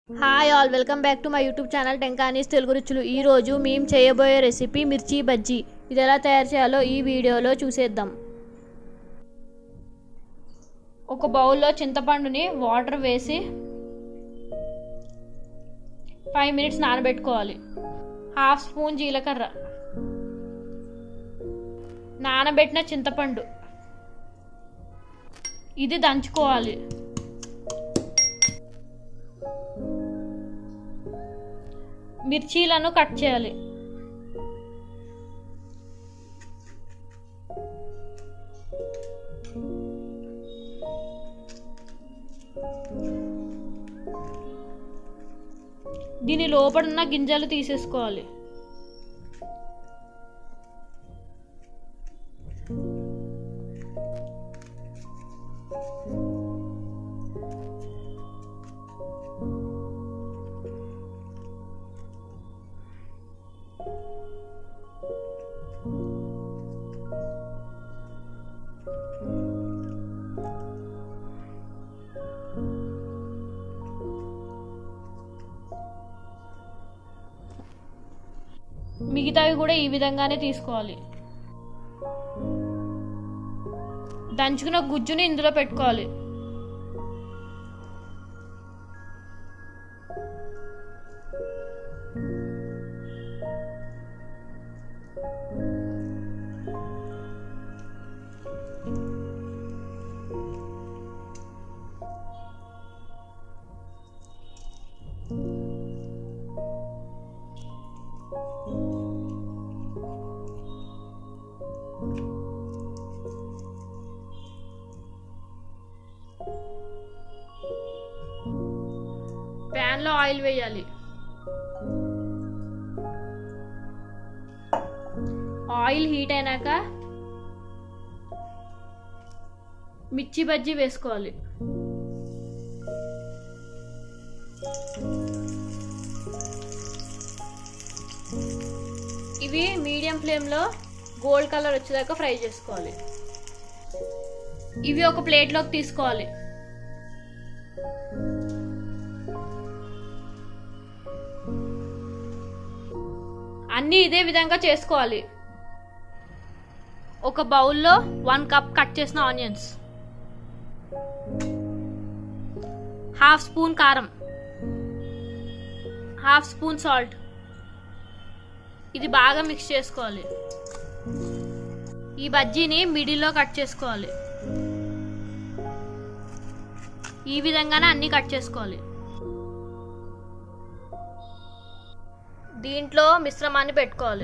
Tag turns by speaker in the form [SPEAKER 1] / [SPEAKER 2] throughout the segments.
[SPEAKER 1] hi all welcome back to my YouTube channel టెంకానీస్ తెలుగు రుచులు ఈ రోజు మేము చేయబోయే రెసిపీ మిర్చి బజ్జీ ఇది ఎలా తయారు చేయాలో ఈ వీడియోలో చూసేద్దాం ఒక బౌల్లో చింతపండుని వాటర్ వేసి ఫైవ్ మినిట్స్ నానబెట్టుకోవాలి హాఫ్ స్పూన్ జీలకర్ర నానబెట్టిన చింతపండు ఇది దంచుకోవాలి మిర్చీలను కట్ చేయాలి దీని లోపడున్న గింజలు తీసేసుకోవాలి మిగతావి కూడా ఈ విధంగానే తీసుకోవాలి దంచుకున్న గుజ్జుని ఇందులో పెట్టుకోవాలి ప్యాన్లో ఆయిల్ వేయాలి ఆయిల్ హీట్ అయినాక మిర్చి బజ్జీ వేసుకోవాలి ఇవి మీడియం ఫ్లేమ్లో గోల్డ్ కలర్ వచ్చేదాకా ఫ్రై చేసుకోవాలి ఇవి ఒక ప్లేట్లోకి తీసుకోవాలి అన్నీ ఇదే విధంగా చేసుకోవాలి ఒక బౌల్లో వన్ కప్ కట్ చేసిన ఆనియన్స్ హాఫ్ స్పూన్ కారం హాఫ్ స్పూన్ సాల్ట్ ఇది బాగా మిక్స్ చేసుకోవాలి ఈ బజ్జీని మిడిల్లో కట్ చేసుకోవాలి ఈ విధంగానే అన్ని కట్ చేసుకోవాలి దీంట్లో మిశ్రమాన్ని పెట్టుకోవాలి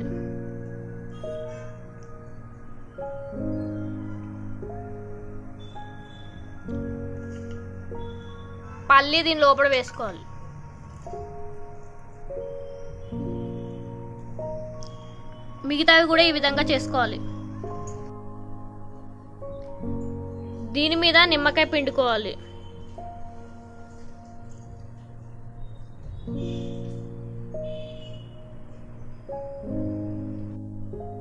[SPEAKER 1] పల్లి దీని లోపల వేసుకోవాలి మిగతావి కూడా ఈ విధంగా చేసుకోవాలి దీని మీద నిమ్మకాయ పిండుకోవాలి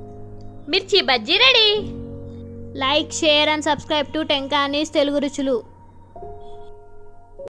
[SPEAKER 1] మిర్చి బజ్జీ ready like share and subscribe to టెంకానీస్ తెలుగు రుచులు